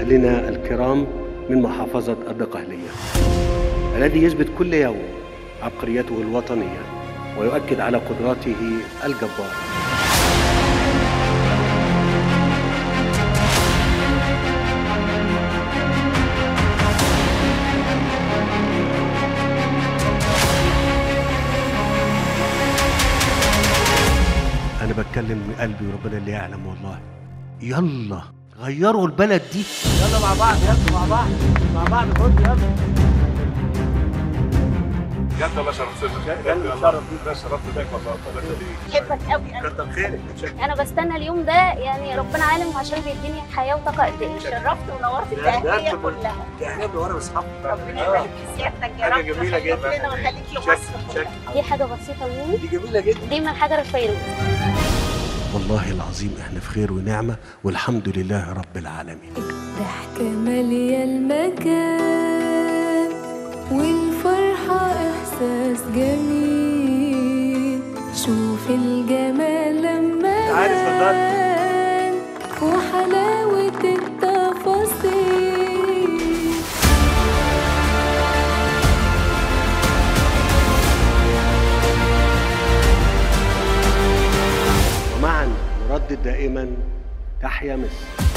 أهلنا الكرام من محافظة الدقهلية الذي يثبت كل يوم عبقريته الوطنية ويؤكد على قدراته الجبارة أنا بتكلم من قلبي وربنا اللي يعلم والله يلا غيروا البلد دي يلا مع بعض يلا مع بعض مع بعض خد يلا بجد الله شرفتنا بجد شرف بيك. ده شرفت بيك والله الله يخليك بحبك قوي انا كتر خيرك انا بستنى اليوم ده يعني ربنا عالم عشان بيديني حياه وطاقه قد ايه شرفت ونورت الاهليه كلها دي احنا بنورا واصحابنا ربنا يبارك في سيادتك يا حاجة رب جميلة جدا. ربنا ويخليك لمصر كلها. دي حاجه بسيطه مني دي جميله جدا دي من الحجر الفيروز والله العظيم احنا في خير ونعمة والحمد لله رب العالمين ضحكة مالية المكان والفرحة إحساس جميل شوف الجمال لما تعالي اتفضلي. بان وحلاوة التفاصيل ومعا نردد دائما تحيا مصر